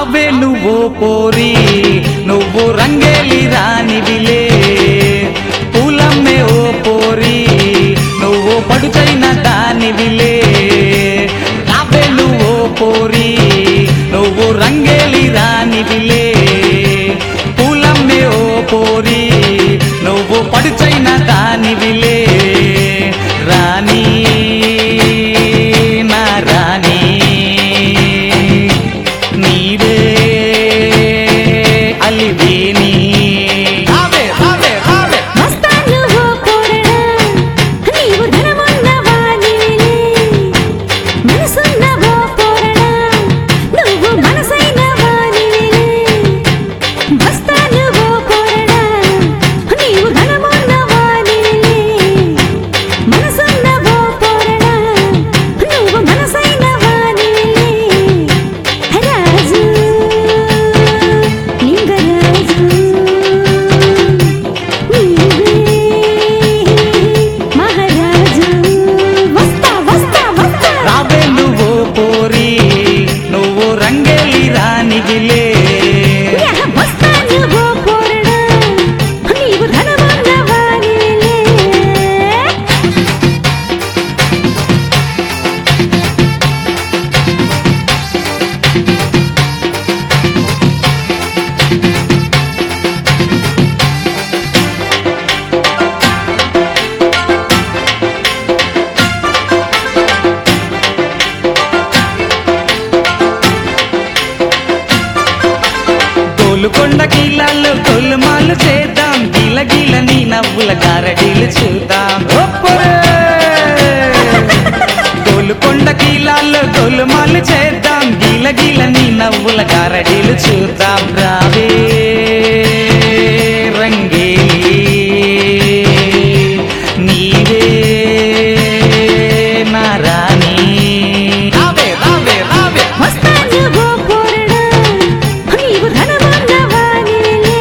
రావే నువ్వు పోరి నువ్వు రంగేలి రానివిలే పూలమ్మే ఓ పోరి నువ్వు పడుచైన దానివిలే రావే నువ్వు పోరి నువ్వు రంగేలి రానివిలే పూలమ్మే ఓ పోరి నువ్వు పడుచైన దానివిలే రాణి నా రాణి నీవే అలివేని రావే రావే రావే మస్తాను ఓ పోరడా నీవు ధనమున్న వానివిలే మనసున్న ఓ పోరడా నువ్వు మనసైన వానివిలే మస్తాను ఓ పోరడా నీవు ధనమున్న వానివిలే మనసున్న ఓ పోరడా నువ్వు మనసైన వానివిలే రాజు లింగరాజు మహారాజు వస్తా వస్తా వస్తా రావే నువ్వు పోరి నువ్వు రంగేలి రానివిలే వస్తా నువ్వు పోరడా నీవు ధనమున్న వానిలే తోలుకొండ కీలాల్లో తొలుమాలు చేద్దాం గీల గీల నీ నవ్వుల గారడీలు చూద్దాం ఒప్పురే! తోలుకొండ కీలాల్లో తొలుమాలు చేద్దాం గీల గీల నీ నవ్వుల గారడీలు చూద్దాం రావే రంగేలి నీవే నా రాణి రావే రావే రావే వస్తా నువ్వు పోరడా నీవు ధనమున్న వానిలే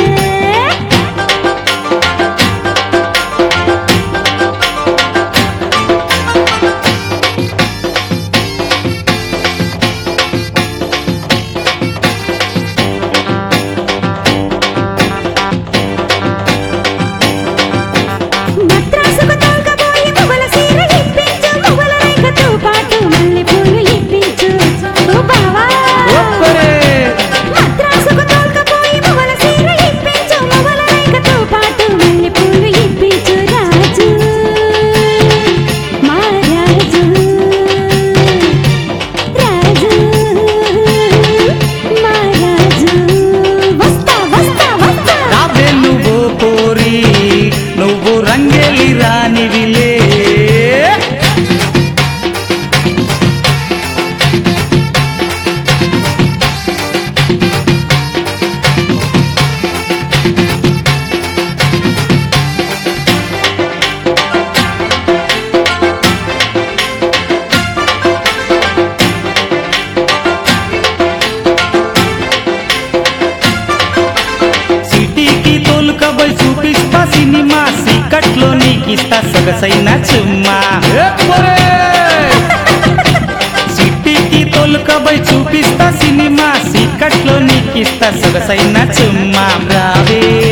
మద్రాసుకు తోలుకపోయి మువ్వల సీర ఇప్పించు మువ్వల రేఖతో పాటు మల్లెపూలు ఇప్పించు ఓ బావా ఒప్పురే! మద్రాసుకు తోలుకపోయి మువ్వల సీర ఇప్పించు మువ్వల రేఖతో పాటు మల్లెపూలు ఇప్పించు రాజు మా రాజు రాజు మా రాజు వస్తా వస్తా వస్తా రావే నువ్వు పోరి నువ్వు రంగేలి రానివిలే సిటీకి తోలుకబోయి చూపిస్తా సినిమా సీకట్లో నీకిస్తా సొగసైన చుమ్మా సిటీకి తోలుకబోయి చూపిస్తా సినిమా సీకట్లో నీకిస్తా సొగసైన చుమ్మా రావే